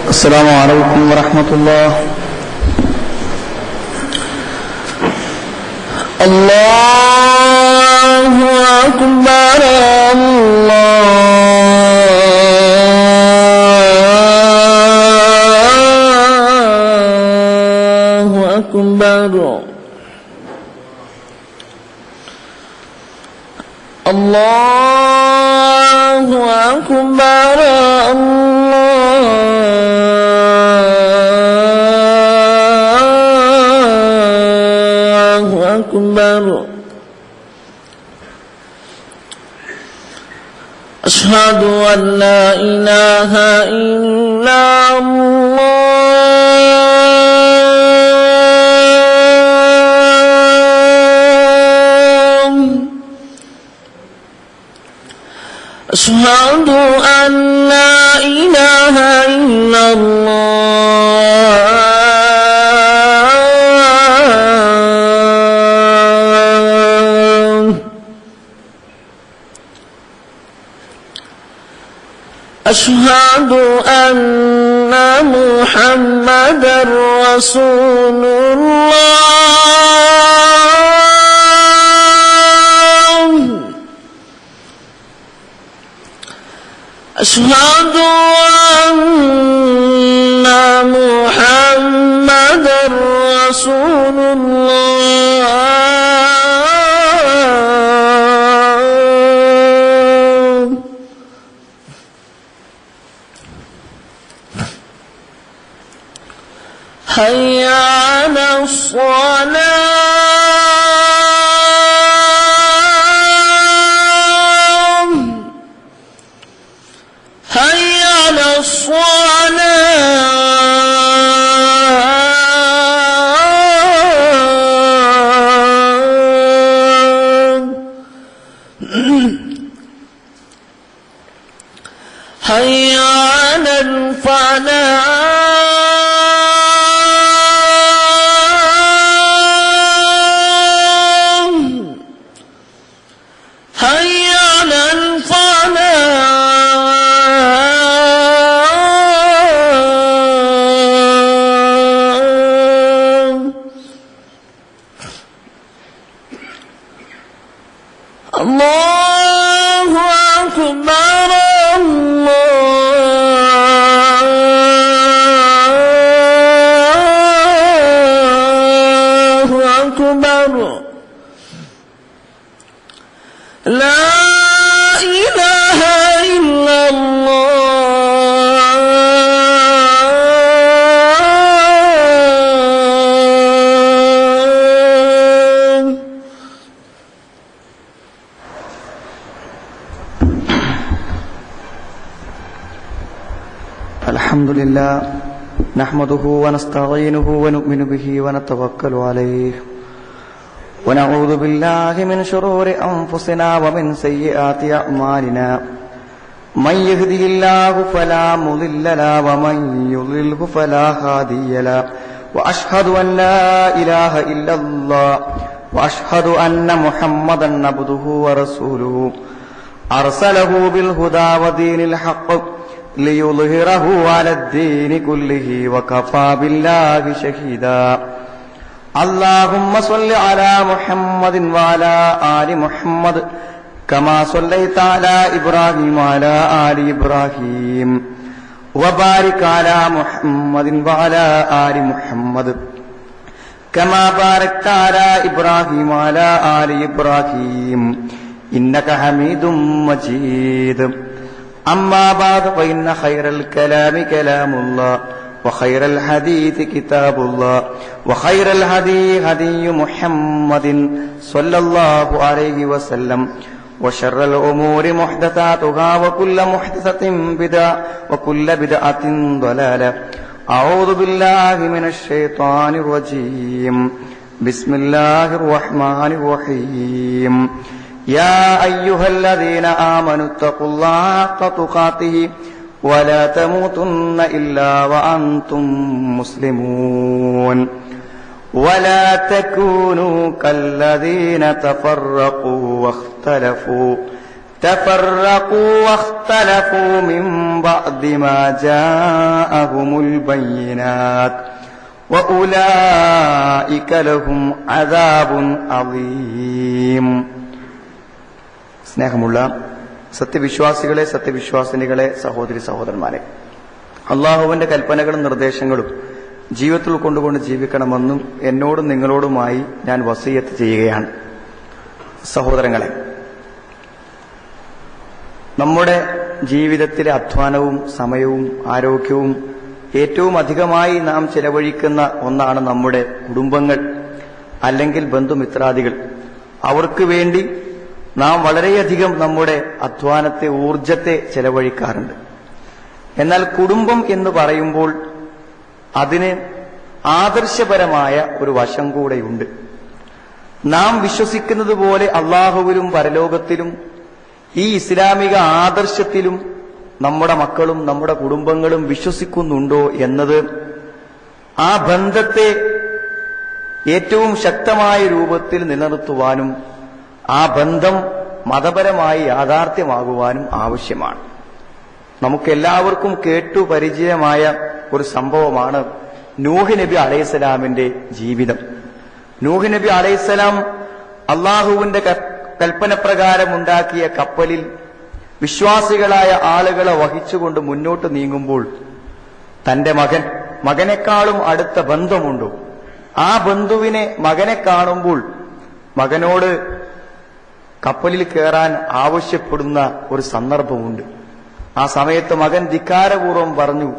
السلام عليكم ورحمة الله الله أكبر الله أكبر الله أكبر الله أكبر أشهد أن لا إله إلا الله أشهد أن لا إله إلا الله أشهد أن محمد رسول الله أشهد أن محمد رسول الله حي على الصلاة هيا على الصلاة هيا على الفلاح هيا على الفلاح الله أكبر الله أكبر لا إله إلا الله الحمد لله نحمده ونستعينه ونؤمن به ونتوكل عليه ونعوذ بالله من شرور أنفسنا ومن سيئات أعمالنا من يهده الله فلا مضل له ومن يضلله فلا هادي له وأشهد أن لا إله إلا الله وأشهد أن محمدا عبده ورسوله أرسله بالهدى ودين الحق ليظهره على الدين كله وكفى بالله شهيدا اللهم صل على محمد وعلى آل محمد كما صليت على إبراهيم وعلى آل إبراهيم وبارك على محمد وعلى آل محمد كما باركت على إبراهيم وعلى آل إبراهيم إنك حميد مجيد أما بعد فإن خير الكلام كلام الله وخير الحديث كتاب الله وخير الهدي هدي محمد صلى الله عليه وسلم وشر الأمور محدثاتها وكل محدثة بدعة وكل بدعة ضلالة أعوذ بالله من الشيطان الرجيم بسم الله الرحمن الرحيم يا أيها الذين آمنوا اتقوا الله حق تقاته ولا تموتن إلا وأنتم مسلمون ولا تكونوا كالذين تفرقوا واختلفوا تفرقوا واختلفوا من بعد ما جاءهم البينات وأولئك لهم عذاب عظيم സ്നേഹമുള്ള സത്യവിശ്വാസികളെ സത്യവിശ്വാസിനികളെ സഹോദരി സഹോദരന്മാരെ അള്ളാഹുവിന്റെ കൽപ്പനകളും നിർദ്ദേശങ്ങളും ജീവിതത്തിൽ കൊണ്ടുകൊണ്ട് ജീവിക്കണമെന്നും എന്നോടും നിങ്ങളോടുമായി ഞാൻ വസീയത്ത് ചെയ്യുകയാണ് സഹോദരങ്ങളെ നമ്മുടെ ജീവിതത്തിലെ അധ്വാനവും സമയവും ആരോഗ്യവും ഏറ്റവും അധികമായി നാം ചെലവഴിക്കുന്ന ഒന്നാണ് നമ്മുടെ കുടുംബങ്ങൾ അല്ലെങ്കിൽ ബന്ധുമിത്രാദികൾ അവർക്ക് വേണ്ടി നാം വളരെയധികം നമ്മുടെ അധ്വാനത്തെ ഊർജത്തെ ചെലവഴിക്കാറുണ്ട് എന്നാൽ കുടുംബം എന്ന് പറയുമ്പോൾ അതിന് ആദർശപരമായ ഒരു വശം കൂടെയുണ്ട് നാം വിശ്വസിക്കുന്നത് പോലെ അള്ളാഹുവിലും പരലോകത്തിലും ഈ ഇസ്ലാമിക ആദർശത്തിലും നമ്മുടെ മക്കളും നമ്മുടെ കുടുംബങ്ങളും വിശ്വസിക്കുന്നുണ്ടോ എന്നത് ആ ബന്ധത്തെ ഏറ്റവും ശക്തമായ രൂപത്തിൽ നിലനിർത്തുവാനും ആ ബന്ധം മതപരമായി യാഥാർത്ഥ്യമാകുവാനും ആവശ്യമാണ് നമുക്കെല്ലാവർക്കും കേട്ടു പരിചയമായ ഒരു സംഭവമാണ് നൂഹ് നബി അലൈഹിസ്സലാമിന്റെ ജീവിതം നൂഹ് നബി അലൈഹിസ്സലാം അള്ളാഹുവിന്റെ ക- കൽപ്പനപ്രകാരം ഉണ്ടാക്കിയ കപ്പലിൽ വിശ്വാസികളായ ആളുകളെ വഹിച്ചുകൊണ്ട് മുന്നോട്ട് നീങ്ങുമ്പോൾ തന്റെ മകൻ മകനേക്കാളും അടുത്ത ബന്ധമുണ്ടോ ആ ബന്ധുവിനെ മകനെ കാണുമ്പോൾ മകനോട് കപ്പലിൽ കയറാൻ ആവശ്യപ്പെടുന്ന ഒരു സന്ദർഭമുണ്ട് ആ സമയത്ത് മകൻ ധിക്കാരപൂർവ്വം പറഞ്ഞു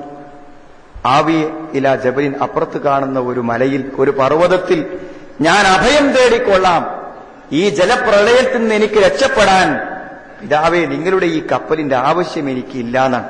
ആവി ഇല ജബലിൻ അപ്പുറത്ത് കാണുന്ന ഒരു മലയിൽ ഒരു പർവ്വതത്തിൽ ഞാൻ അഭയം തേടിക്കൊള്ളാം ഈ ജലപ്രളയത്തിൽ നിന്ന് എനിക്ക് രക്ഷപ്പെടാൻ പിതാവേ നിങ്ങളുടെ ഈ കപ്പലിന്റെ ആവശ്യം എനിക്ക് ഇല്ലാന്നാണ്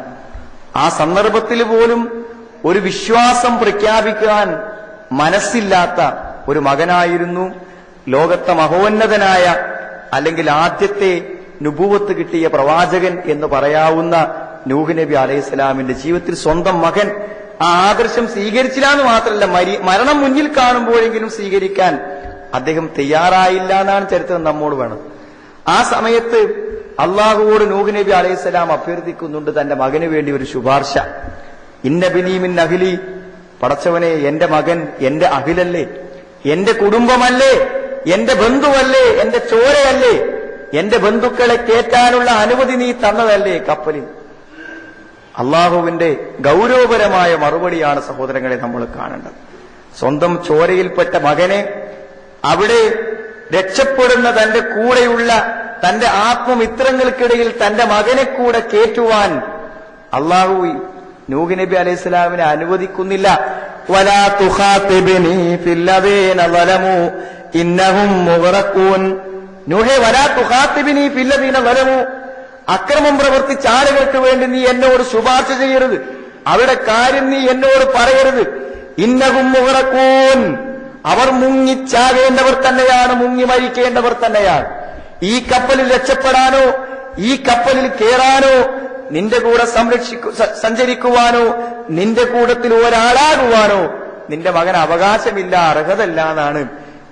ആ സന്ദർഭത്തിൽ പോലും ഒരു വിശ്വാസം പ്രഖ്യാപിക്കാൻ മനസ്സില്ലാത്ത ഒരു മകനായിരുന്നു ലോകത്തെ മഹോന്നതനായ അല്ലെങ്കിൽ ആദ്യത്തെ നുപൂവത്ത് കിട്ടിയ പ്രവാചകൻ എന്ന് പറയാവുന്ന നൂഹ് നബി അലൈഹി സ്വലാമിന്റെ ജീവിതത്തിൽ സ്വന്തം മകൻ ആ ആദർശം സ്വീകരിച്ചില്ല എന്ന് മാത്രമല്ല മരി- മരണം മുന്നിൽ കാണുമ്പോഴെങ്കിലും സ്വീകരിക്കാൻ അദ്ദേഹം തയ്യാറായില്ല എന്നാണ് ചരിത്രം നമ്മോട് വേണം ആ സമയത്ത് അള്ളാഹുവോട് നൂഹ് നബി അലൈഹി സ്വലാം അഭ്യർത്ഥിക്കുന്നുണ്ട് തന്റെ മകന് വേണ്ടി ഒരു ശുപാർശ ഇന്ന ബിനീമിൻ അഖിലി പടച്ചവനെ എന്റെ മകൻ എന്റെ അഖിലല്ലേ എന്റെ കുടുംബമല്ലേ എന്റെ ബന്ധുവല്ലേ എന്റെ ചോരയല്ലേ എന്റെ ബന്ധുക്കളെ കേറ്റാനുള്ള അനുമതി നീ തന്നതല്ലേ കപ്പലിൽ അള്ളാഹുവിന്റെ ഗൗരവപരമായ മറുപടിയാണ് സഹോദരങ്ങളെ നമ്മൾ കാണേണ്ടത് സ്വന്തം ചോരയിൽപ്പെട്ട മകനെ അവിടെ രക്ഷപ്പെടുന്ന തന്റെ കൂടെയുള്ള തന്റെ ആത്മമിത്രങ്ങൾക്കിടയിൽ തന്റെ മകനെ കൂടെ കേറ്റുവാൻ അള്ളാഹു നൂഹ് നബി അലൈഹി സ്വലാമിനെ അനുവദിക്കുന്നില്ല വലാ തുഖാതിബ്നി ഫില്ലദീന ളലമു ഇന്നഹും മുഗ്റഖൂൻ നൂഹേ വലാ തുഖാതിബ്നി ഫില്ലദീന ളലമു അക്രമം പ്രവർത്തിച്ച ആളുകൾക്ക് വേണ്ടി നീ എന്നോട് ശുപാർശ ചെയ്യരുത് അവരുടെ കാര്യം നീ എന്നോട് പറയരുത് ഇന്നഹും മുഗ്റഖൂൻ അവർ മുങ്ങിച്ചാകേണ്ടവർ തന്നെയാണ് മുങ്ങി മരിക്കേണ്ടവർ തന്നെയാണ് ഈ കപ്പലിൽ രക്ഷപ്പെടാനോ ഈ കപ്പലിൽ കയറാനോ നിന്റെ കൂടെ സംരക്ഷിക്കു സ- സഞ്ചരിക്കുവാനോ നിന്റെ കൂട്ടത്തിൽ ഒരാളാകുവാനോ നിന്റെ മകൻ അവകാശമില്ല അർഹതല്ല എന്നാണ്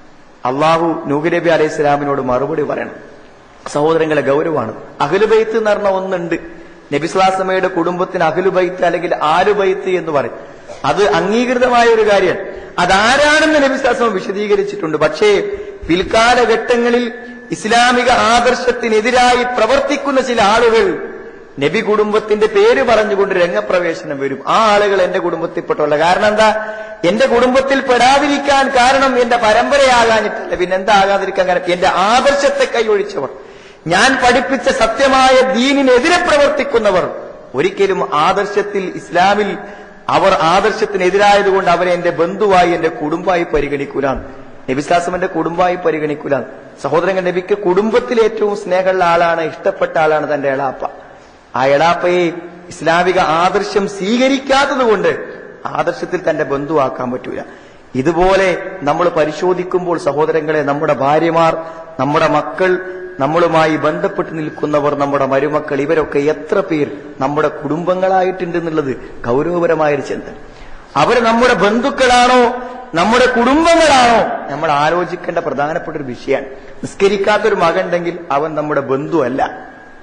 അള്ളാഹു നൂഹ് നബി അലൈഹി സ്വലാമിനോട് മറുപടി പറയണം സഹോദരങ്ങളെ ഗൗരവമാണ് അഖിലുബൈത്ത് എന്ന് പറഞ്ഞ ഒന്നുണ്ട് നബിസ്ലാസമയുടെ കുടുംബത്തിന് അഖിലുബൈത്ത് അല്ലെങ്കിൽ ആലുബൈത്ത് എന്ന് പറയും അത് അംഗീകൃതമായ ഒരു കാര്യമാണ് അതാരാണെന്ന് നബിസ്ലാസം വിശദീകരിച്ചിട്ടുണ്ട് പക്ഷേ പിൽക്കാലഘട്ടങ്ങളിൽ ഇസ്ലാമിക ആദർശത്തിനെതിരായി പ്രവർത്തിക്കുന്ന ചില ആളുകൾ നബി കുടുംബത്തിന്റെ പേര് പറഞ്ഞുകൊണ്ട് രംഗപ്രവേശനം വരും ആ ആളുകൾ എന്റെ കുടുംബത്തിൽപ്പെട്ടുള്ള കാരണം എന്താ എന്റെ കുടുംബത്തിൽ പെടാതിരിക്കാൻ കാരണം എന്റെ പരമ്പരയാകാനിട്ടല്ല പിന്നെ എന്താ ആകാതിരിക്കാൻ കാരണം എന്റെ ആദർശത്തെ കൈയൊഴിച്ചവർ ഞാൻ പഠിപ്പിച്ച സത്യമായ ദീനിനെതിരെ പ്രവർത്തിക്കുന്നവർ ഒരിക്കലും ആദർശത്തിൽ ഇസ്ലാമിൽ അവർ ആദർശത്തിനെതിരായതുകൊണ്ട് അവരെ എന്റെ ബന്ധുവായി എന്റെ കുടുംബമായി പരിഗണിക്കൂലാണ് നബിസ്ലാസം എന്റെ കുടുംബമായി പരിഗണിക്കൂലാണ് സഹോദരങ്ങൾ നബിക്ക് കുടുംബത്തിൽ ഏറ്റവും സ്നേഹമുള്ള ആളാണ് ഇഷ്ടപ്പെട്ട ആളാണ് തന്റെ എളാപ്പ ആ എളാപ്പയെ ഇസ്ലാമിക ആദർശം സ്വീകരിക്കാത്തത് കൊണ്ട് ആദർശത്തിൽ തന്റെ ബന്ധുവാക്കാൻ പറ്റൂല ഇതുപോലെ നമ്മൾ പരിശോധിക്കുമ്പോൾ സഹോദരങ്ങളെ നമ്മുടെ ഭാര്യമാർ നമ്മുടെ മക്കൾ നമ്മളുമായി ബന്ധപ്പെട്ട് നിൽക്കുന്നവർ നമ്മുടെ മരുമക്കൾ ഇവരൊക്കെ എത്ര പേർ നമ്മുടെ കുടുംബങ്ങളായിട്ടുണ്ട് എന്നുള്ളത് ഗൗരവപരമായൊരു ചിന്ത അവർ നമ്മുടെ ബന്ധുക്കളാണോ നമ്മുടെ കുടുംബങ്ങളാണോ നമ്മൾ ആലോചിക്കേണ്ട പ്രധാനപ്പെട്ട ഒരു വിഷയമാണ് നിസ്കരിക്കാത്തൊരു മകൻ ഉണ്ടെങ്കിൽ അവൻ നമ്മുടെ ബന്ധുവല്ല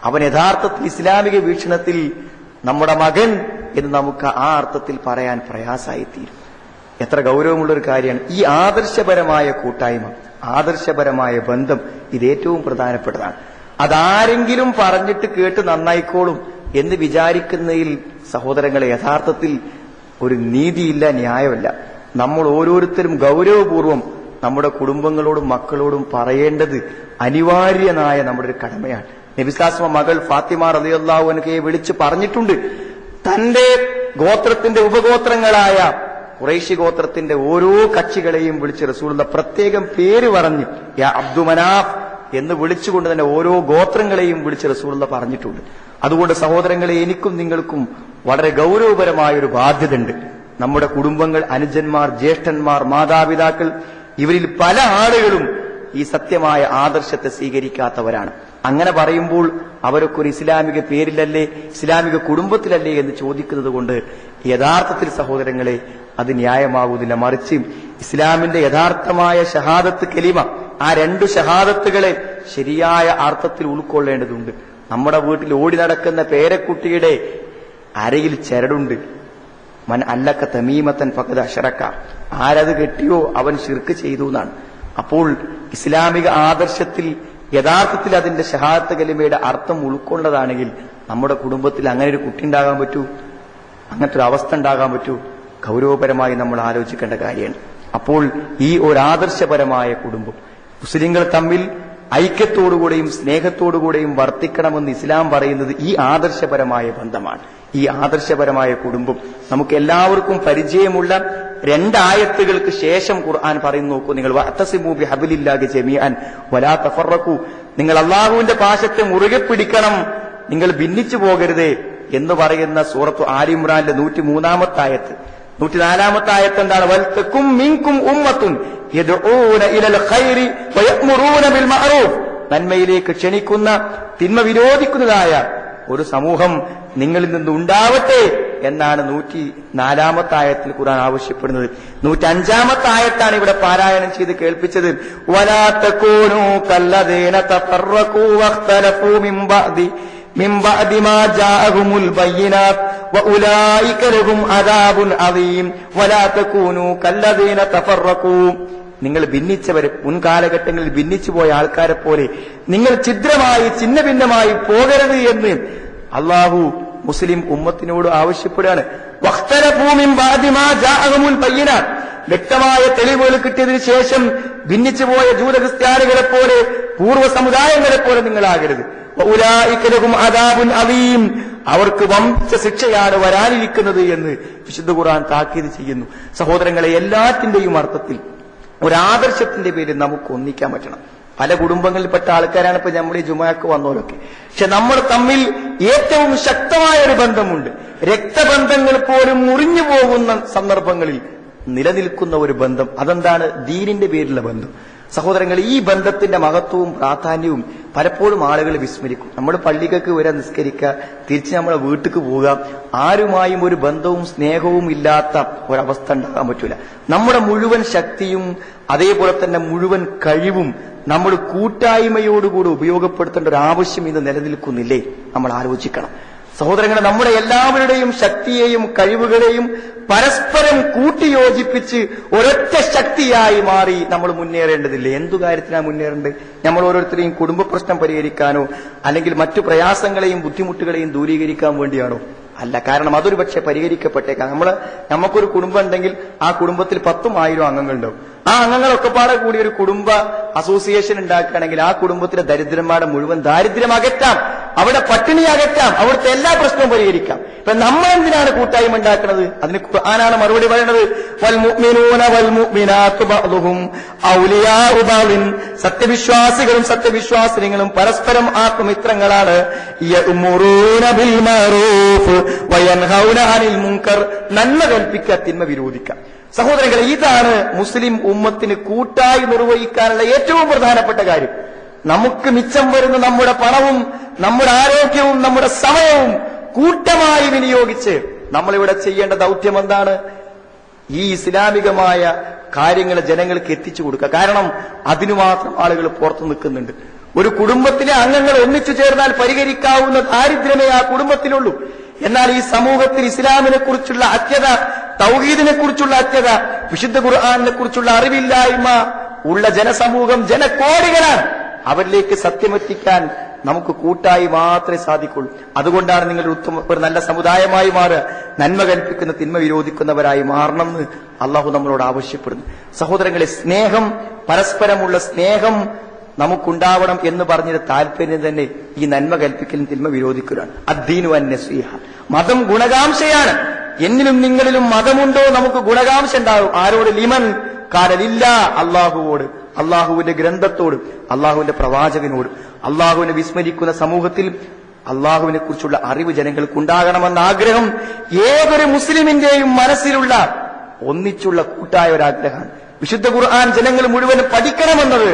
അവൻ യഥാർത്ഥത്തിൽ ഇസ്ലാമിക വീക്ഷണത്തിൽ നമ്മുടെ മകൻ എന്ന് നമുക്ക് ആ അർത്ഥത്തിൽ പറയാൻ പ്രയാസായിത്തീരും എത്ര ഗൗരവമുള്ള ഒരു കാര്യമാണ് ഈ ആദർശപരമായ കൂട്ടായ്മ ആദർശപരമായ ബന്ധം ഇത് ഏറ്റവും പ്രധാനപ്പെട്ടതാണ് അതാരെങ്കിലും പറഞ്ഞിട്ട് കേട്ട് നന്നായിക്കോളും എന്ന് വിചാരിക്കുന്നതിൽ സഹോദരങ്ങളെ യഥാർത്ഥത്തിൽ ഒരു നീതിയില്ല ന്യായമല്ല നമ്മൾ ഓരോരുത്തരും ഗൗരവപൂർവം നമ്മുടെ കുടുംബങ്ങളോടും മക്കളോടും പറയേണ്ടത് അനിവാര്യനായ നമ്മുടെ ഒരു കടമയാണ് നബിസ്ലാസ്മ മകൾ ഫാത്തിമ റലിയല്ലാഹുവിനെ വിളിച്ച് പറഞ്ഞിട്ടുണ്ട് തന്റെ ഗോത്രത്തിന്റെ ഉപഗോത്രങ്ങളായ കുറേശി ഗോത്രത്തിന്റെ ഓരോ കക്ഷികളെയും വിളിച്ച് റസൂലുള്ള പ്രത്യേകം പേര് പറഞ്ഞ് യാ അബ്ദുമനാഫ് എന്ന് വിളിച്ചുകൊണ്ട് തന്നെ ഓരോ ഗോത്രങ്ങളെയും വിളിച്ച് റസൂലുള്ള പറഞ്ഞിട്ടുണ്ട് അതുകൊണ്ട് സഹോദരങ്ങളെ എനിക്കും നിങ്ങൾക്കും വളരെ ഗൗരവപരമായ ഒരു ബാധ്യതയുണ്ട് നമ്മുടെ കുടുംബങ്ങൾ അനുജന്മാർ ജ്യേഷ്ഠന്മാർ മാതാപിതാക്കൾ ഇവരിൽ പല ആളുകളും ഈ സത്യമായ ആദർശത്തെ സ്വീകരിക്കാത്തവരാണ് അങ്ങനെ പറയുമ്പോൾ അവരൊക്കെ ഒരു ഇസ്ലാമിക പേരിലല്ലേ ഇസ്ലാമിക കുടുംബത്തിലല്ലേ എന്ന് ചോദിക്കുന്നത് കൊണ്ട് യഥാർത്ഥത്തിൽ സഹോദരങ്ങളെ അത് ന്യായമാകുന്നില്ല മറിച്ച് ഇസ്ലാമിന്റെ യഥാർത്ഥമായ ഷഹാദത്ത് കലിമ ആ രണ്ടു ഷഹാദത്തുകളെ ശരിയായ അർത്ഥത്തിൽ ഉൾക്കൊള്ളേണ്ടതുണ്ട് നമ്മുടെ വീട്ടിൽ ഓടി നടക്കുന്ന പേരക്കുട്ടിയുടെ അരയിൽ ചരടുണ്ട് മൻ അല്ലക്ക തമീമത്തൻ ഫക്കത് അഷറക്ക ആരത് കെട്ടിയോ അവൻ ശിർക്ക് ചെയ്തു എന്നാണ് അപ്പോൾ ഇസ്ലാമിക ആദർശത്തിൽ യഥാർത്ഥത്തിൽ അതിന്റെ ഷഹാദത്ത് കലിമയുടെ അർത്ഥം ഉൾക്കൊണ്ടതാണെങ്കിൽ നമ്മുടെ കുടുംബത്തിൽ അങ്ങനെ ഒരു കുട്ടി ഉണ്ടാകാൻ പറ്റൂ അങ്ങനത്തെ ഒരു അവസ്ഥ ഉണ്ടാകാൻ പറ്റൂ ഗൗരവപരമായി നമ്മൾ ആലോചിക്കേണ്ട കാര്യമാണ് അപ്പോൾ ഈ ഒരു ആദർശപരമായ കുടുംബം മുസ്ലിങ്ങൾ തമ്മിൽ ഐക്യത്തോടുകൂടെയും സ്നേഹത്തോടുകൂടെയും വർത്തിക്കണമെന്ന് ഇസ്ലാം പറയുന്നത് ഈ ആദർശപരമായ ബന്ധമാണ് ഈ ആദർശപരമായ കുടുംബം നമുക്ക് എല്ലാവർക്കും പരിചയമുള്ള രണ്ടായത്തുകൾക്ക് ശേഷം ഖുർആൻ പറയുന്നു നോക്കൂ നിങ്ങൾ വഅത്തസിമൂബി ഹബിലില്ലാഹി ജമീഅൻ വലാ തഫറഖു നിങ്ങൾ അള്ളാഹുവിന്റെ പാശത്തെ മുറുകെ പിടിക്കണം നിങ്ങൾ ഭിന്നിച്ചു പോകരുതേ എന്ന് പറയുന്ന സൂറത്തു ആലിമ്രാന്റെ നൂറ്റി മൂന്നാമത്തെ ആയത്ത് നൂറ്റിനാലാമത്തെ ആയത്ത് എന്താണ് വൽത്തക്കും മിൻകും ഉമ്മത്തുൻ യദ്ഊന ഇലൽ ഖൈരി വയഅ്മുറൂന ബിൽ മഅറൂഫ് നന്മയിലേക്ക് ക്ഷണിക്കുന്ന തിന്മ വിരോധിക്കുന്നതായ ഒരു സമൂഹം നിങ്ങളിൽ നിന്ന് ഉണ്ടാവട്ടെ എന്നാണ് നൂറ്റി നാലാമത്തെ ആയത്തിൽ ഖുർആൻ ആവശ്യപ്പെടുന്നത് നൂറ്റി അഞ്ചാമത്തെ ആയത്താണ് ഇവിടെ പാരായണം ചെയ്ത് കേൾപ്പിച്ചത് വലാത്തക്കോനു കല്ലതേന തഫറഖൂ വഖ്തലഫൂ മിൻ ബഅദി من بعد ما جاءهم البينات وأولئك لهم عذاب عظيم ولا تكونوا كالذين تفرقوا നിങ്ങൾ ഭിന്നിച്ചവരെ മുൻകാലഘട്ടങ്ങളിൽ ഭിന്നിച്ചു പോയ ആൾക്കാരെ പോലെ നിങ്ങൾ ഛിദ്രമായി ചിന്ന ഭിന്നമായി പോകരുത് എന്ന് അള്ളാഹു മുസ്ലിം ഉമ്മത്തിനോട് ആവശ്യപ്പെടുകയാണ് വഖ്തലഫൂമിൻ ബാദി മാ ജാഅഹുമുൽ ബയ്യിനാത്ത്. വ്യക്തമായ തെളിവുകൾ കിട്ടിയതിനു ശേഷം ഭിന്നിച്ചു പോയ ജൂത ക്രിസ്ത്യാനികളെ പോലെ പൂർവ്വ സമുദായങ്ങളെ പോലെ നിങ്ങളാകരുത് വഉലായിക അദാബുൻ അലീം അവർക്ക് വംശ ശിക്ഷയാണ് വരാനിരിക്കുന്നത് എന്ന് വിശുദ്ധ ഖുർആൻ താക്കീത് ചെയ്യുന്നു സഹോദരങ്ങളെ എല്ലാറ്റിന്റെയും അർത്ഥത്തിൽ ഒരാദർശത്തിന്റെ പേരിൽ നമുക്ക് ഒന്നിക്കാൻ പറ്റണം പല കുടുംബങ്ങളിൽപ്പെട്ട ആൾക്കാരാണ് ഇപ്പൊ നമ്മുടെ ഈ ജുമാക്ക് വന്നവരൊക്കെ പക്ഷെ നമ്മൾ തമ്മിൽ ഏറ്റവും ശക്തമായ ഒരു ബന്ധമുണ്ട് രക്തബന്ധങ്ങൾ പോലും മുറിഞ്ഞു പോകുന്ന സന്ദർഭങ്ങളിൽ നിലനിൽക്കുന്ന ഒരു ബന്ധം അതെന്താണ് ദീനിന്റെ പേരിലുള്ള ബന്ധം സഹോദരങ്ങൾ ഈ ബന്ധത്തിന്റെ മഹത്വവും പ്രാധാന്യവും പലപ്പോഴും ആളുകൾ വിസ്മരിക്കും നമ്മൾ പള്ളികൾക്ക് വരെ നിസ്കരിക്കുക തിരിച്ച് നമ്മളെ വീട്ടിലേക്ക് പോവുക ആരുമായും ഒരു ബന്ധവും സ്നേഹവും ഇല്ലാത്ത ഒരവസ്ഥ ഉണ്ടാകാൻ പറ്റൂല നമ്മുടെ മുഴുവൻ ശക്തിയും അതേപോലെ തന്നെ മുഴുവൻ കഴിവും നമ്മൾ കൂട്ടായ്മയോടുകൂടി ഉപയോഗപ്പെടുത്തേണ്ട ഒരു ആവശ്യം ഇന്ന് നിലനിൽക്കുന്നില്ലേ നമ്മൾ ആലോചിക്കണം സഹോദരങ്ങളെ നമ്മുടെ എല്ലാവരുടെയും ശക്തിയെയും കഴിവുകളെയും പരസ്പരം കൂട്ടിയോജിപ്പിച്ച് ഒരൊറ്റ ശക്തിയായി മാറി നമ്മൾ മുന്നേറേണ്ടതില്ലേ എന്തു കാര്യത്തിനാണ് മുന്നേറേണ്ടത് നമ്മൾ ഓരോരുത്തരെയും കുടുംബ പ്രശ്നം പരിഹരിക്കാനോ അല്ലെങ്കിൽ മറ്റു പ്രയാസങ്ങളെയും ബുദ്ധിമുട്ടുകളെയും ദൂരീകരിക്കാൻ വേണ്ടിയാണോ അല്ല കാരണം അതൊരു പക്ഷെ പരിഹരിക്കപ്പെട്ടേക്കാം നമ്മള് നമുക്കൊരു കുടുംബം ഉണ്ടെങ്കിൽ ആ കുടുംബത്തിൽ പത്തും ആയിരം അംഗങ്ങളുണ്ടാവും ആ അംഗങ്ങളൊക്കെ പാടെ കൂടി ഒരു കുടുംബ അസോസിയേഷൻ ഉണ്ടാക്കുകയാണെങ്കിൽ ആ കുടുംബത്തിലെ ദരിദ്രന്മാരുടെ മുഴുവൻ ദാരിദ്ര്യം അകറ്റാം അവിടെ പട്ടിണി അകറ്റാം അവിടുത്തെ എല്ലാ പ്രശ്നവും പരിഹരിക്കാം ഇപ്പൊ നമ്മൾ എന്തിനാണ് കൂട്ടായ്മ ഉണ്ടാക്കുന്നത് അതിന് ഖുർആനാണ് മറുപടി പറയുന്നത് വൽ മുഅ്മിനൂന വൽ മുഅ്മിനാത്തു ബഅ്ദുഹും ഔലിയാഉ ബഅ്ദിൻ സത്യവിശ്വാസികളും സത്യവിശ്വാസിനികളും പരസ്പരം ആത്മമിത്രങ്ങളാണ് യഅ്മുറൂന ബിൽ മഅറൂഫ് വയൻഹൗന അനിൽ മുൻകർ നന്മ കൽപ്പിക്കുക തിന്മ വിരോധിക്കുക സഹോദരങ്ങളെ ഇതാണ് മുസ്ലിം ഉമ്മത്തിന് കൂട്ടായി നിർവഹിക്കാനുള്ള ഏറ്റവും പ്രധാനപ്പെട്ട കാര്യം നമുക്ക് മിച്ചം വരുന്ന നമ്മുടെ പണവും നമ്മുടെ ആരോഗ്യവും നമ്മുടെ സമയവും കൂട്ടമായി വിനിയോഗിച്ച് നമ്മളിവിടെ ചെയ്യേണ്ട ദൗത്യം എന്താണ് ഈ ഇസ്ലാമികമായ കാര്യങ്ങൾ ജനങ്ങൾക്ക് എത്തിച്ചു കൊടുക്കുക കാരണം അതിനു മാത്രം ആളുകൾ പുറത്തു നിൽക്കുന്നുണ്ട് ഒരു കുടുംബത്തിലെ അംഗങ്ങൾ ഒന്നിച്ചു ചേർന്നാൽ പരിഹരിക്കാവുന്ന ദാരിദ്ര്യമേ ആ കുടുംബത്തിലുള്ളൂ എന്നാൽ ഈ സമൂഹത്തിൽ ഇസ്ലാമിനെ കുറിച്ചുള്ള അത്യത തൗഹീദിനെ കുറിച്ചുള്ള അത്യത വിശുദ്ധ ഖുർആാനിനെ കുറിച്ചുള്ള അറിവില്ലായ്മ ഉള്ള ജനസമൂഹം ജനകോടികളാണ് അവരിലേക്ക് സത്യമെത്തിക്കാൻ നമുക്ക് കൂട്ടായി മാത്രമേ സാധിക്കുള്ളൂ അതുകൊണ്ടാണ് നിങ്ങൾ ഒരു ഉത്തമ ഒരു നല്ല സമുദായമായി മാറുക നന്മ കൽപ്പിക്കുന്ന തിന്മ വിരോധിക്കുന്നവരായി മാറണമെന്ന് അള്ളാഹു നമ്മളോട് ആവശ്യപ്പെടുന്നു സഹോദരങ്ങളെ സ്നേഹം പരസ്പരമുള്ള സ്നേഹം നമുക്കുണ്ടാവണം എന്ന് പറഞ്ഞൊരു താല്പര്യം തന്നെ ഈ നന്മ കൽപ്പിക്കലും തിന്മ വിരോധിക്കലാണ് അദ്ദീനു അന്നസ്വീഹ മതം ഗുണകാംക്ഷയാണ് എന്നിലും നിങ്ങളിലും മതമുണ്ടോ നമുക്ക് ഗുണകാംക്ഷ ഉണ്ടാവും ആരോട് ലിമൻ കാരലില്ല അള്ളാഹുവോട് അള്ളാഹുവിന്റെ ഗ്രന്ഥത്തോട് അള്ളാഹുവിന്റെ പ്രവാചകനോട് അള്ളാഹുവിനെ വിസ്മരിക്കുന്ന സമൂഹത്തിൽ അള്ളാഹുവിനെ കുറിച്ചുള്ള അറിവ് ജനങ്ങൾക്ക് ഉണ്ടാകണമെന്ന ആഗ്രഹം ഏതൊരു മുസ്ലിമിന്റെയും മനസ്സിലുള്ള ഒന്നിച്ചുള്ള കൂട്ടായ ഒരാഗ്രഹമാണ് വിശുദ്ധ ഖുർആൻ ജനങ്ങൾ മുഴുവൻ പഠിക്കണമെന്നത്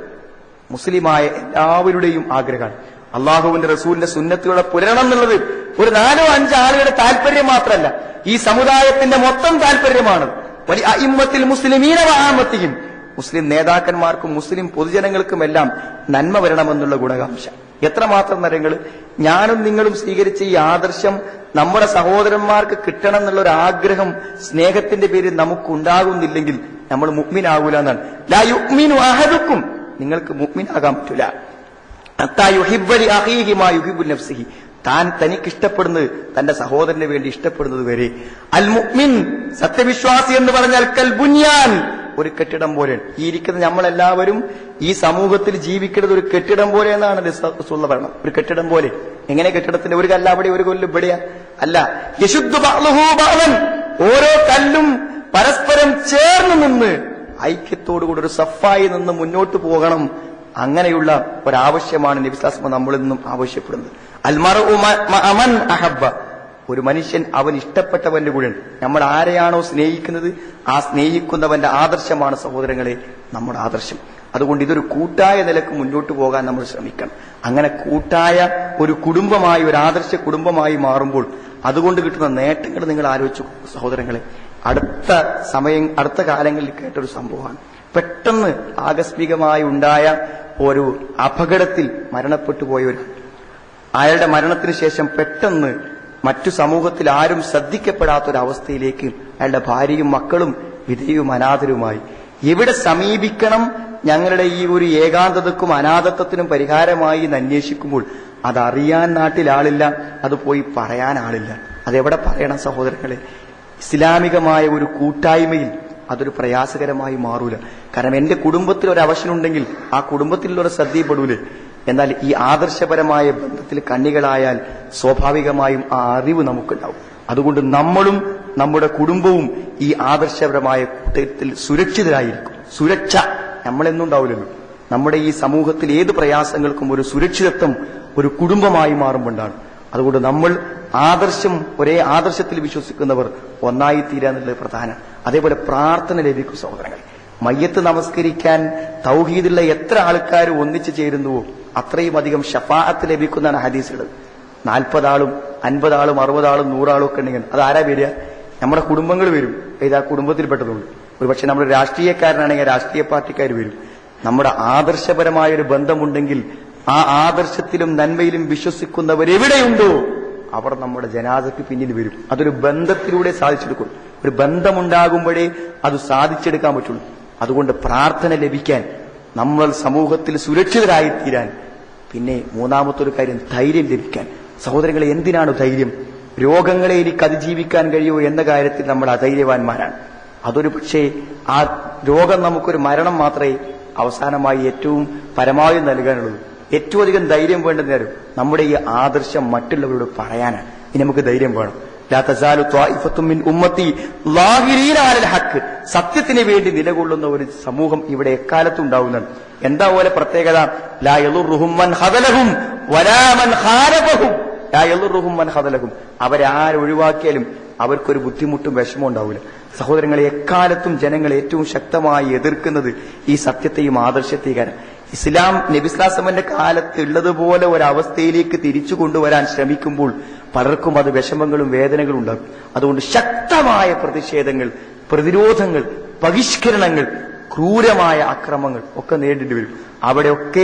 മുസ്ലിമായ എല്ലാവരുടെയും ആഗ്രഹമാണ് അള്ളാഹുവിന്റെ റസൂലിന്റെ സുന്നത്തിലൂടെ പുലരണം എന്നുള്ളത് ഒരു നാലോ അഞ്ചോ ആളുകളുടെ താല്പര്യം മാത്രമല്ല ഈ സമുദായത്തിന്റെ മൊത്തം താല്പര്യമാണ് വലിയ അയിമ്മത്തിൽ മുസ്ലിമീന വഹാമത്തിയും മുസ്ലിം നേതാക്കന്മാർക്കും മുസ്ലിം പൊതുജനങ്ങൾക്കുമെല്ലാം നന്മ വരണമെന്നുള്ള ഗുണകാംക്ഷ എത്രമാത്രം നരങ്ങൾ ഞാനും നിങ്ങളും സ്വീകരിച്ച ഈ ആദർശം നമ്മുടെ സഹോദരന്മാർക്ക് കിട്ടണം എന്നുള്ള ഒരു ആഗ്രഹം സ്നേഹത്തിന്റെ പേരിൽ നമുക്കുണ്ടാകുന്നില്ലെങ്കിൽ നമ്മൾ മുഗ്മിനാകൂല എന്നാണ് ലാ യുഗ്മിനു അഹദുക്കും നിങ്ങൾക്ക് മുഗ്മിനാകാൻ പറ്റൂല അത്താ യുഹിബ്ബലി അഖീഹി മാ യുഹിബ്ബു നഫ്സിഹി താൻ തനിക്ക് ഇഷ്ടപ്പെടുന്നത് തന്റെ സഹോദരന് വേണ്ടി ഇഷ്ടപ്പെടുന്നത് വരെ അൽ മുഅ്മിൻ സത്യവിശ്വാസി എന്ന് പറഞ്ഞാൽ കൽ ബുനിയാൻ ഒരു കെട്ടിടം പോലെ ഈ ഇരിക്കുന്ന നമ്മളെല്ലാവരും ഈ സമൂഹത്തിൽ ജീവിക്കുന്നത് ഒരു കെട്ടിടം പോലെ എന്നാണ് റസൂലുള്ള പറയണം ഒരു കെട്ടിടം പോലെ എങ്ങനെ കെട്ടിടത്തിന്റെ ഒരു കല്ല് അവിടെ ഒരു കൊല്ലം ഇവിടെയാ അല്ല യശുദ്ധ ബഅ്ലുഹു ബഅ്ലൻ. ഓരോ കല്ലും പരസ്പരം ചേർന്ന് നിന്ന് ഐക്യത്തോടുകൂടി ഒരു സഫായി നിന്ന് മുന്നോട്ട് പോകണം അങ്ങനെയുള്ള ഒരാവശ്യമാണ് നബിസ്ലാസ്മ നമ്മളിൽ നിന്നും ആവശ്യപ്പെടുന്നത് അൽമറു മ- മ- അമൻ അഹബ്ബ ഒരു മനുഷ്യൻ അവൻ ഇഷ്ടപ്പെട്ടവന്റെ കൂടെ നമ്മൾ ആരെയാണോ സ്നേഹിക്കുന്നത് ആ സ്നേഹിക്കുന്നവന്റെ ആദർശമാണ് സഹോദരങ്ങളെ നമ്മുടെ ആദർശം അതുകൊണ്ട് ഇതൊരു കൂട്ടായ നിലക്ക് മുന്നോട്ട് പോകാൻ നമ്മൾ ശ്രമിക്കണം അങ്ങനെ കൂട്ടായ ഒരു കുടുംബമായി ഒരു ആദർശ കുടുംബമായി മാറുമ്പോൾ അതുകൊണ്ട് കിട്ടുന്ന നേട്ടങ്ങൾ നിങ്ങൾ ആലോചിച്ചു സഹോദരങ്ങളെ അടുത്ത സമയം അടുത്ത കാലങ്ങളിൽ കേട്ടൊരു സംഭവമാണ് പെട്ടെന്ന് ആകസ്മികമായി ഉണ്ടായ ഒരു അപകടത്തിൽ മരണപ്പെട്ടു പോയ ഒരു അയാളുടെ മരണത്തിന് ശേഷം പെട്ടെന്ന് മറ്റു സമൂഹത്തിൽ ആരും ശ്രദ്ധിക്കപ്പെടാത്ത ഒരു അവസ്ഥയിലേക്ക് അയാളുടെ ഭാര്യയും മക്കളും വിധേയവും അനാഥരുമായി എവിടെ സമീപിക്കണം ഞങ്ങളുടെ ഈ ഒരു ഏകാന്തതക്കും അനാഥത്വത്തിനും പരിഹാരമായി എന്ന് അന്വേഷിക്കുമ്പോൾ അതറിയാൻ നാട്ടിൽ ആളില്ല അത് പോയി പറയാൻ ആളില്ല അതെവിടെ പറയണം സഹോദരങ്ങളെ ഇസ്ലാമികമായ ഒരു കൂട്ടായ്മയിൽ അതൊരു പ്രയാസകരമായി മാറൂല കാരണം എന്റെ കുടുംബത്തിൽ ഒരു അവശനുണ്ടെങ്കിൽ ആ കുടുംബത്തിലുള്ളവരെ ശ്രദ്ധയിൽപ്പെടൂലേ എന്നാൽ ഈ ആദർശപരമായ ബന്ധത്തിൽ കണ്ണികളായാൽ സ്വാഭാവികമായും ആ അറിവ് നമുക്കുണ്ടാവും അതുകൊണ്ട് നമ്മളും നമ്മുടെ കുടുംബവും ഈ ആദർശപരമായ കൂട്ടത്തിൽ സുരക്ഷിതരായിരിക്കും സുരക്ഷ നമ്മളെന്നും ഉണ്ടാവില്ലല്ലോ നമ്മുടെ ഈ സമൂഹത്തിൽ ഏത് പ്രയാസങ്ങൾക്കും ഒരു സുരക്ഷിതത്വം ഒരു കുടുംബമായി മാറുമ്പോണ്ടാണ് അതുകൊണ്ട് നമ്മൾ ആദർശം ഒരേ ആദർശത്തിൽ വിശ്വസിക്കുന്നവർ ഒന്നായി തീരാന്നുള്ളത് പ്രധാനം അതേപോലെ പ്രാർത്ഥന ലഭിക്കും സഹോദരങ്ങൾ മയ്യത്ത് നമസ്കരിക്കാൻ തൗഹീദുള്ള എത്ര ആൾക്കാർ ഒന്നിച്ചു ചേരുന്നുവോ അത്രയും അധികം ഷഫാഅത്ത് ലഭിക്കുന്നതാണ് ഹദീസുകൾ നാൽപ്പതാളും അൻപതാളും അറുപതാളും നൂറാളും ഒക്കെ ഉണ്ടെങ്കിൽ അത് ആരാ വരിക നമ്മുടെ കുടുംബങ്ങൾ വരും ഏതാ കുടുംബത്തിൽപ്പെട്ടതുകൊണ്ട് ഒരു പക്ഷെ നമ്മൾ രാഷ്ട്രീയക്കാരനാണെങ്കിൽ രാഷ്ട്രീയ പാർട്ടിക്കാർ വരും നമ്മുടെ ആദർശപരമായ ഒരു ബന്ധമുണ്ടെങ്കിൽ ആ ആദർശത്തിലും നന്മയിലും വിശ്വസിക്കുന്നവരെവിടെയുണ്ടോ അവർ നമ്മുടെ ജനാസയ്ക്ക് പിന്നിൽ വരും അതൊരു ബന്ധത്തിലൂടെ സാധിച്ചെടുക്കും ഒരു ബന്ധമുണ്ടാകുമ്പോഴേ അത് സാധിച്ചെടുക്കാൻ പറ്റുള്ളൂ അതുകൊണ്ട് പ്രാർത്ഥന ലഭിക്കാൻ നമ്മൾ സമൂഹത്തിൽ സുരക്ഷിതരായിത്തീരാൻ പിന്നെ മൂന്നാമത്തെ ഒരു കാര്യം ധൈര്യം ലഭിക്കാൻ സഹോദരങ്ങളെ എന്തിനാണ് ധൈര്യം രോഗങ്ങളെ എനിക്ക് അതിജീവിക്കാൻ കഴിയുമോ എന്ന കാര്യത്തിൽ നമ്മൾ അധൈര്യവാന്മാരാണ് അതൊരു പക്ഷേ ആ രോഗം നമുക്കൊരു മരണം മാത്രമേ അവസാനമായി ഏറ്റവും പരമാവധി നൽകാനുള്ളൂ ഏറ്റവും അധികം ധൈര്യം വേണ്ട നേരം നമ്മുടെ ഈ ആദർശം മറ്റുള്ളവരോട് പറയാനാണ് ഇനി നമുക്ക് ധൈര്യം വേണം ലാ തസാലു ത്വാഇഫത്തും മിൻ ഉമ്മത്തി ലാഹിരീന അലൽ ഹക്ക് സത്യത്തിന് വേണ്ടി നിലകൊള്ളുന്ന ഒരു സമൂഹം ഇവിടെ എക്കാലത്തും ഉണ്ടാവുന്നതാണ് എന്താ പോലെ പ്രത്യേകത ലാ യളുറുഹും മൻ ഹദലഹും വലാ മൻ ഖാലഫഹും ലാ യളുറുഹും മൻ ഹദലഹും അവരെ ആരൊഴിവാക്കിയാലും അവർക്കൊരു ബുദ്ധിമുട്ടും വിഷമവും ഉണ്ടാവില്ല സഹോദരങ്ങളെ എക്കാലത്തും ജനങ്ങൾ ഏറ്റവും ശക്തമായി എതിർക്കുന്നത് ഈ സത്യത്തെയും ആദർശത്തെയും ഇസ്ലാം നബിസ്ലാസമന്റെ കാലത്ത് ഉള്ളതുപോലെ ഒരവസ്ഥയിലേക്ക് തിരിച്ചു കൊണ്ടുവരാൻ ശ്രമിക്കുമ്പോൾ പലർക്കും അത് വിഷമങ്ങളും വേദനകളും ഉണ്ടാകും അതുകൊണ്ട് ശക്തമായ പ്രതിഷേധങ്ങൾ പ്രതിരോധങ്ങൾ ബഹിഷ്കരണങ്ങൾ ക്രൂരമായ അക്രമങ്ങൾ ഒക്കെ നേരിടേണ്ടി വരും അവിടെയൊക്കെ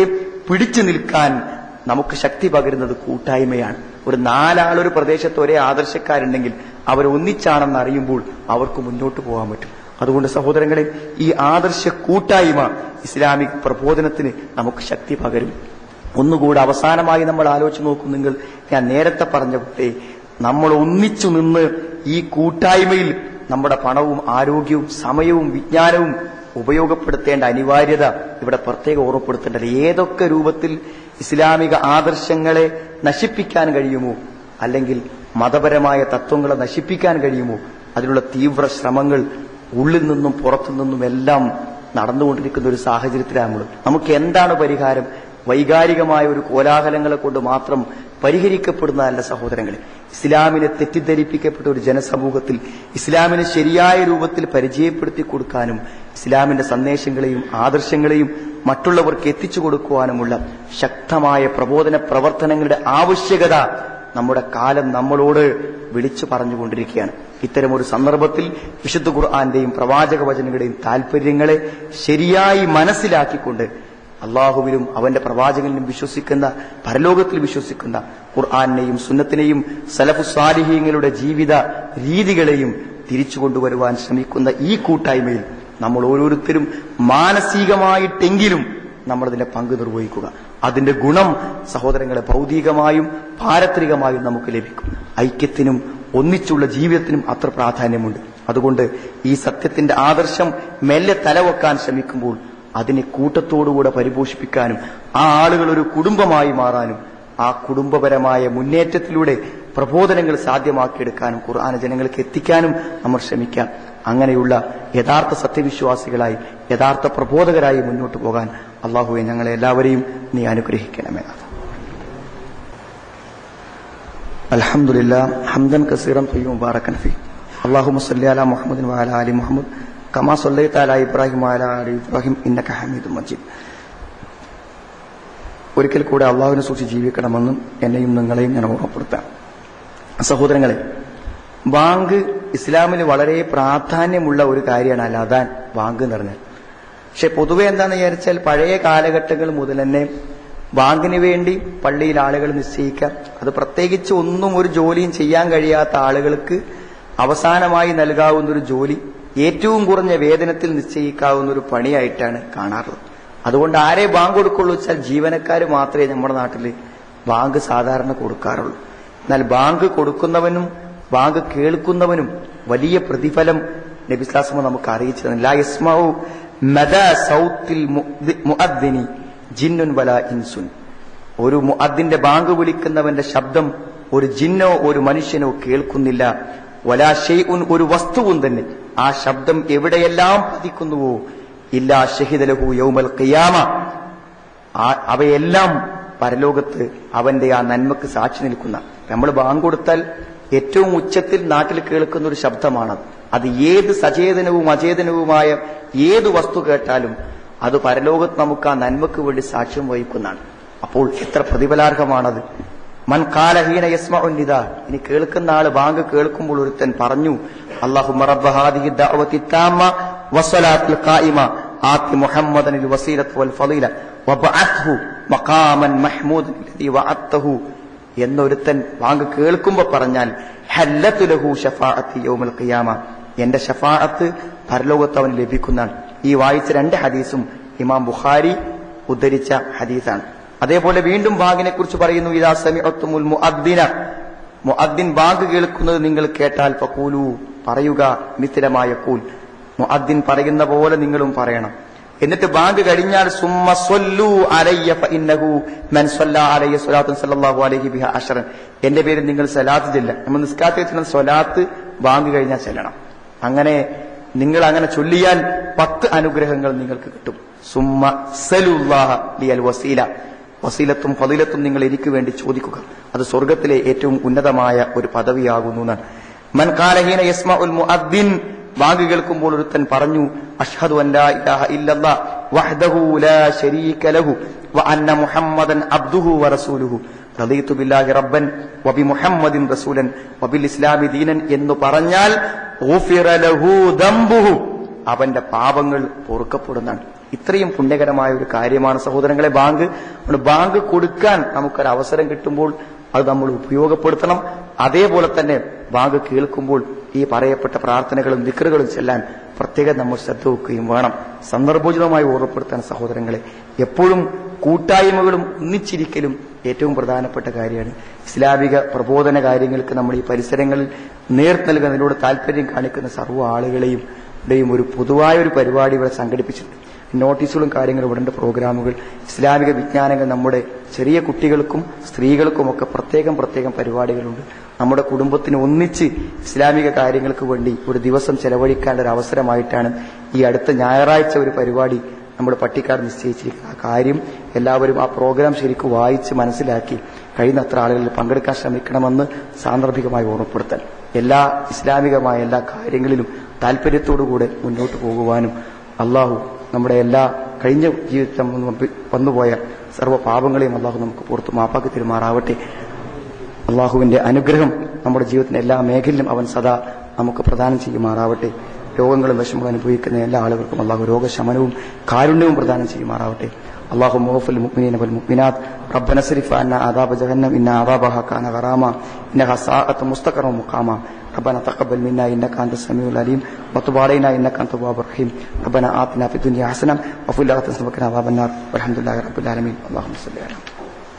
പിടിച്ചു നിൽക്കാൻ നമുക്ക് ശക്തി പകരുന്നത് കൂട്ടായ്മയാണ് ഒരു നാലാളൊരു പ്രദേശത്ത് ഒരേ ആദർശക്കാരുണ്ടെങ്കിൽ അവർ ഒന്നിച്ചാണെന്ന് അറിയുമ്പോൾ അവർക്ക് മുന്നോട്ട് പോകാൻ പറ്റും അതുകൊണ്ട് സഹോദരങ്ങളെ ഈ ആദർശ കൂട്ടായ്മ ഇസ്ലാമിക് പ്രബോധനത്തിന് നമുക്ക് ശക്തി പകരും ഒന്നുകൂടെ അവസാനമായി നമ്മൾ ആലോചിച്ച് നോക്കും നിങ്ങൾ ഞാൻ നേരത്തെ പറഞ്ഞ പോലെ നമ്മൾ ഒന്നിച്ചു നിന്ന് ഈ കൂട്ടായ്മയിൽ നമ്മുടെ പണവും ആരോഗ്യവും സമയവും വിജ്ഞാനവും ഉപയോഗപ്പെടുത്തേണ്ട അനിവാര്യത ഇവിടെ പ്രത്യേകം ഓർമ്മപ്പെടുത്തേണ്ടത് ഏതൊക്കെ രൂപത്തിൽ ഇസ്ലാമിക ആദർശങ്ങളെ നശിപ്പിക്കാൻ കഴിയുമോ അല്ലെങ്കിൽ മതപരമായ തത്വങ്ങളെ നശിപ്പിക്കാൻ കഴിയുമോ അതിനുള്ള തീവ്ര ശ്രമങ്ങൾ ഉള്ളിൽ നിന്നും പുറത്തു നിന്നും എല്ലാം നടന്നുകൊണ്ടിരിക്കുന്ന ഒരു സാഹചര്യത്തിലാണ് നമ്മൾ നമുക്ക് എന്താണ് പരിഹാരം വൈകാരികമായ ഒരു കോലാഹലങ്ങളെ കൊണ്ട് മാത്രം പരിഹരിക്കപ്പെടുന്നതല്ല സഹോദരങ്ങളെ ഇസ്ലാമിനെ തെറ്റിദ്ധരിപ്പിക്കപ്പെട്ട ഒരു ജനസമൂഹത്തിൽ ഇസ്ലാമിനെ ശരിയായ രൂപത്തിൽ പരിചയപ്പെടുത്തി കൊടുക്കാനും ഇസ്ലാമിന്റെ സന്ദേശങ്ങളെയും ആദർശങ്ങളെയും മറ്റുള്ളവർക്ക് എത്തിച്ചു കൊടുക്കുവാനുമുള്ള ശക്തമായ പ്രബോധന പ്രവർത്തനങ്ങളുടെ ആവശ്യകത നമ്മുടെ കാലം നമ്മളോട് വിളിച്ചു പറഞ്ഞുകൊണ്ടിരിക്കുകയാണ് ഇത്തരമൊരു സന്ദർഭത്തിൽ വിശുദ്ധ ഖുർആന്റെയും പ്രവാചക വചനങ്ങളുടെയും താല്പര്യങ്ങളെ ശരിയായി മനസ്സിലാക്കിക്കൊണ്ട് അള്ളാഹുവിലും അവന്റെ പ്രവാചകനിലും വിശ്വസിക്കുന്ന പരലോകത്തിൽ വിശ്വസിക്കുന്ന ഖുർആാനെയും സുന്നത്തിനെയും സലഫു സാലിഹീങ്ങളുടെ ജീവിത രീതികളെയും തിരിച്ചു കൊണ്ടുവരുവാൻ ശ്രമിക്കുന്ന ഈ കൂട്ടായ്മയിൽ നമ്മൾ ഓരോരുത്തരും മാനസികമായിട്ടെങ്കിലും നമ്മൾ അതിന്റെ പങ്ക് നിർവഹിക്കുക അതിന്റെ ഗുണം സഹോദരങ്ങളെ ഭൗതികമായും പാരത്രികമായും നമുക്ക് ലഭിക്കും ഐക്യത്തിനും ഒന്നിച്ചുള്ള ജീവിതത്തിനും അത്ര പ്രാധാന്യമുണ്ട് അതുകൊണ്ട് ഈ സത്യത്തിന്റെ ആദർശം മെല്ലെ തലവെക്കാൻ ശ്രമിക്കുമ്പോൾ അതിനെ കൂട്ടത്തോടുകൂടെ പരിപോഷിപ്പിക്കാനും ആ ആളുകൾ ഒരു കുടുംബമായി മാറാനും ആ കുടുംബപരമായ മുന്നേറ്റത്തിലൂടെ പ്രബോധനങ്ങൾ സാധ്യമാക്കിയെടുക്കാനും ഖുർആാന ജനങ്ങൾക്ക് എത്തിക്കാനും നമ്മൾ ശ്രമിക്കാം അങ്ങനെയുള്ള യഥാർത്ഥ സത്യവിശ്വാസികളായി യഥാർത്ഥ പ്രബോധകരായി മുന്നോട്ട് പോകാൻ അള്ളാഹുവെ ഞങ്ങളെ എല്ലാവരെയും നീ അനുഗ്രഹിക്കണമേ അലഹമുല്ല ഹംദൻ കസീറം ഫയ്യും മുബാറക്കൻ ഫി അള്ളാഹു മുസല്ലി അല മുഹമ്മദിൻ വാല അലി മുഹമ്മദ് കമാ സല്ലൈത അല ഇബ്രാഹിം വാല അലി ഇബ്രാഹിം ഇന്നക ഹമീദ് മജീദ് ഒരിക്കൽ കൂടെ അള്ളാഹുവിനെ സൂക്ഷിച്ച് ജീവിക്കണമെന്നും എന്നെയും നിങ്ങളെയും ഞാൻ ഓർമ്മപ്പെടുത്താം സഹോദരങ്ങളെ ബാങ്ക് ഇസ്ലാമിൽ വളരെ പ്രാധാന്യമുള്ള ഒരു കാര്യമാണ് അല്ല അതാൻ ബാങ്ക് എന്ന് പറഞ്ഞാൽ പക്ഷെ പൊതുവെ എന്താണെന്ന് വിചാരിച്ചാൽ പഴയ കാലഘട്ടങ്ങൾ മുതൽ തന്നെ ബാങ്കിന് വേണ്ടി പള്ളിയിൽ ആളുകൾ നിശ്ചയിക്കാം അത് പ്രത്യേകിച്ച് ഒന്നും ഒരു ജോലിയും ചെയ്യാൻ കഴിയാത്ത ആളുകൾക്ക് അവസാനമായി നൽകാവുന്ന ഒരു ജോലി ഏറ്റവും കുറഞ്ഞ വേതനത്തിൽ നിശ്ചയിക്കാവുന്ന ഒരു പണിയായിട്ടാണ് കാണാറുള്ളത് അതുകൊണ്ട് ആരെ ബാങ്ക് കൊടുക്കുള്ളൂ വെച്ചാൽ ജീവനക്കാർ മാത്രമേ നമ്മുടെ നാട്ടിൽ ബാങ്ക് സാധാരണ കൊടുക്കാറുള്ളൂ എന്നാൽ ബാങ്ക് കൊടുക്കുന്നവനും ബാങ്ക് കേൾക്കുന്നവനും വലിയ പ്രതിഫലം നബിസ്ലാസ്മ നമുക്ക് അറിയിച്ചു തന്നു. ലാ യസ്മഉ മദാ സൗത്തിൽ മുഅദ്ദി- മുഅദ്ദിനി ജിന്നുൻ വല ഇൻസുൻ ഒരു മുഅദ്ദിന്റെ ബാങ്ക് വിളിക്കുന്നവന്റെ ശബ്ദം ഒരു ജിന്നോ ഒരു മനുഷ്യനോ കേൾക്കുന്നില്ല വലാ ഷെയ്ഉൻ ഒരു വസ്തുവും തന്നെ ആ ശബ്ദം എവിടെയെല്ലാം പതിക്കുന്നുവോ ഇല്ലാ ഷഹിദലഹു യൗമൽ ഖിയാമ ആ- അവയെല്ലാം പരലോകത്ത് അവന്റെ ആ നന്മക്ക് സാക്ഷി നിൽക്കുന്ന നമ്മൾ ബാങ്ക് കൊടുത്താൽ ഏറ്റവും ഉച്ചത്തിൽ നാട്ടിൽ കേൾക്കുന്ന ഒരു ശബ്ദമാണത് അത് ഏത് സചേതനവും അചേതനവുമായ ഏത് വസ്തു കേട്ടാലും അത് പരലോകത്ത് നമുക്ക് ആ നന്മക്ക് വേണ്ടി സാക്ഷ്യം വഹിക്കുന്നതാണ് അപ്പോൾ എത്ര പ്രതിഫലാർഹമാണത് മൻ കാലഹീന യസ്മഉന്നിത ഇനി കേൾക്കുന്ന ആള് ബാങ്ക് കേൾക്കുമ്പോൾ ഒരുത്തൻ പറഞ്ഞു അല്ലാഹുമ്മ റബ്ബ ഹാദിഹി ദഅവതി താമ്മ വസ്സലാത്തിൽ ഖായിമ ആത്തി മുഹമ്മദൻ വസീലത്ത് വൽ ഫളീല വബഅത്ഹു മഖാമൻ മഹ്മൂദൻ الذي വഅത്തഹു എന്നൊരുത്തൻ ബാങ്ക് കേൾക്കുമ്പോൾ പറഞ്ഞാൽ ഹല്ലത്തു ലഹു ഷഫാഅത്തി യൗമൽ ഖിയാമ എന്റെ ഷഫാഅത്ത് പരലോകത്ത് അവന് ലഭിക്കുന്നതാണ് ഈ വായിച്ച രണ്ട് ഹദീസും ഇമാം ബുഖാരി ഉദ്ധരിച്ച ഹദീസാണ് അതേപോലെ വീണ്ടും ബാങ്കിനെ കുറിച്ച് പറയുന്നു ഇതാ സമിഅത്തുമുൽ മുഅദ്ദിന മുഅദ്ദിൻ ബാങ്ക് കേൾക്കുന്നത് നിങ്ങൾ കേട്ടാൽ ഫഖൂലു പറയുക മിഥിലമായ കൂൽ മുഅദ്ദിൻ പറയുന്ന പോലെ നിങ്ങളും പറയണം എന്നിട്ട് ബാങ്ക് കഴിഞ്ഞാൽ സുമ്മ സ്വല്ലു അലയ്യ ഫഇന്നഹു മൻ സ്വല്ലാ അലയ്യ സ്വലാത്തുൻ സല്ലല്ലാഹു അലൈഹി ബിഹ അശറൻ എന്റെ പേരിൽ നിങ്ങൾ സലാത്ത് ചെല്ല നമ്മൾ നിസ്കാരത്തിൽ സ്വലാത്ത് ബാങ്ക് കഴിഞ്ഞാൽ ചെല്ലണം അങ്ങനെ നിങ്ങൾ അങ്ങനെ ചൊല്ലിയാൽ പത്ത് അനുഗ്രഹങ്ങൾ നിങ്ങൾക്ക് കിട്ടും സുമ്മ സലുല്ലാഹ ലിയൽ വസീല വസീലത്തും ഫതിലത്തും നിങ്ങൾ എനിക്ക് വേണ്ടി ചോദിക്കുക അത് സ്വർഗത്തിലെ ഏറ്റവും ഉന്നതമായ ഒരു പദവിയാകുന്നു എന്നാണ് മൻ കാലഹീന യസ്മഉൽ മുഅദ്ദിൻ ബാങ്ക് കേൾക്കുമ്പോൾ ഒരുത്തൻ പറഞ്ഞു അഷ്ഹദു അൻ ലാ ഇലാഹ ഇല്ലല്ലാ വഹ്ദഹു ലാ ശരീക ലഹു വ അന്ന മുഹമ്മദൻ അബ്ദുഹു വ റസൂലുഹു റളീതു ബില്ലാഹി റബ്ബൻ വ ബി മുഹമ്മദിൻ റസൂലൻ വ ബിൽ ഇസ്ലാമി ദീനൻ എന്ന് പറഞ്ഞാൽ ഗുഫിറ ലഹു ദംബുഹു അവന്റെ പാപങ്ങൾ പൊറുക്കപ്പെടുന്നതാണ് ഇത്രയും പുണ്യകരമായ ഒരു കാര്യമാണ് സഹോദരങ്ങളെ ബാങ്ക് അതുകൊണ്ട് ബാങ്ക് കൊടുക്കാൻ നമുക്കൊരു അവസരം കിട്ടുമ്പോൾ അത് നമ്മൾ ഉപയോഗപ്പെടുത്തണം അതേപോലെ തന്നെ ബാങ്ക് കേൾക്കുമ്പോൾ ഈ പറയപ്പെട്ട പ്രാർത്ഥനകളും ദിക്കറുകളും ചെല്ലാൻ പ്രത്യേകം നമ്മൾ ശ്രദ്ധ വെക്കുകയും വേണം സന്ദർഭോചിതമായി ഓർമ്മപ്പെടുത്താൻ സഹോദരങ്ങളെ എപ്പോഴും കൂട്ടായ്മകളും ഒന്നിച്ചിരിക്കലും ഏറ്റവും പ്രധാനപ്പെട്ട കാര്യമാണ് ഇസ്ലാമിക പ്രബോധന കാര്യങ്ങൾക്ക് നമ്മൾ ഈ പരിസരങ്ങളിൽ നേർ നൽകുന്നതിനോട് താല്പര്യം കാണിക്കുന്ന സർവ്വ ആളുകളെയും ടെയും ഒരു പൊതുവായ ഒരു പരിപാടി ഇവിടെ സംഘടിപ്പിച്ചിട്ടുണ്ട് നോട്ടീസുകളും കാര്യങ്ങളും ഇവിടുണ്ട് പ്രോഗ്രാമുകൾ ഇസ്ലാമിക വിജ്ഞാനങ്ങൾ നമ്മുടെ ചെറിയ കുട്ടികൾക്കും സ്ത്രീകൾക്കും ഒക്കെ പ്രത്യേകം പ്രത്യേകം പരിപാടികളുണ്ട് നമ്മുടെ കുടുംബത്തിന് ഒന്നിച്ച് ഇസ്ലാമിക കാര്യങ്ങൾക്ക് വേണ്ടി ഒരു ദിവസം ചെലവഴിക്കാനുള്ള ഒരു അവസരമായിട്ടാണ് ഈ അടുത്ത ഞായറാഴ്ച ഒരു പരിപാടി നമ്മൾ പട്ടിക്കാട് നിശ്ചയിച്ചിരിക്കുന്നത് ആ കാര്യം എല്ലാവരും ആ പ്രോഗ്രാം ശരിക്കും വായിച്ച് മനസ്സിലാക്കി കഴിയുന്നത്ര ആളുകളിൽ പങ്കെടുക്കാൻ ശ്രമിക്കണമെന്ന് സാന്ദർഭികമായി ഓർമ്മപ്പെടുത്താൻ എല്ലാ ഇസ്ലാമികമായ എല്ലാ കാര്യങ്ങളിലും താല്പര്യത്തോടുകൂടെ മുന്നോട്ട് പോകുവാനും അള്ളാഹു നമ്മുടെ എല്ലാ കഴിഞ്ഞ ജീവിതത്തിൽ വന്നു- വന്നുപോയ സർവ്വ പാപങ്ങളെയും അള്ളാഹു നമുക്ക് പുറത്ത് മാപ്പാക്കി തരുമാറാവട്ടെ അള്ളാഹുവിന്റെ അനുഗ്രഹം നമ്മുടെ ജീവിതത്തിന്റെ എല്ലാ മേഖലയിലും അവൻ സദാ നമുക്ക് പ്രദാനം ചെയ്യുമാറാവട്ടെ രോഗങ്ങളും വിഷമങ്ങളും അനുഭവിക്കുന്ന എല്ലാ ആളുകൾക്കും അള്ളാഹു രോഗശമനവും കാരുണ്യവും പ്രദാനം ചെയ്യുമാറാവട്ടെ اللهم اغفر للمؤمنين والمؤمنات ربنا اصرف عنا عذاب جهنم ان عذابها كان غراما انها ساءت مستقرا ومقاما ربنا تقبل منا انك انت السميع العليم وتب علينا انك انت التواب الرحيم ربنا آتنا في الدنيا حسنه وفي الاخره حسنه وقنا عذاب النار والحمد لله رب العالمين اللهم صل على محمد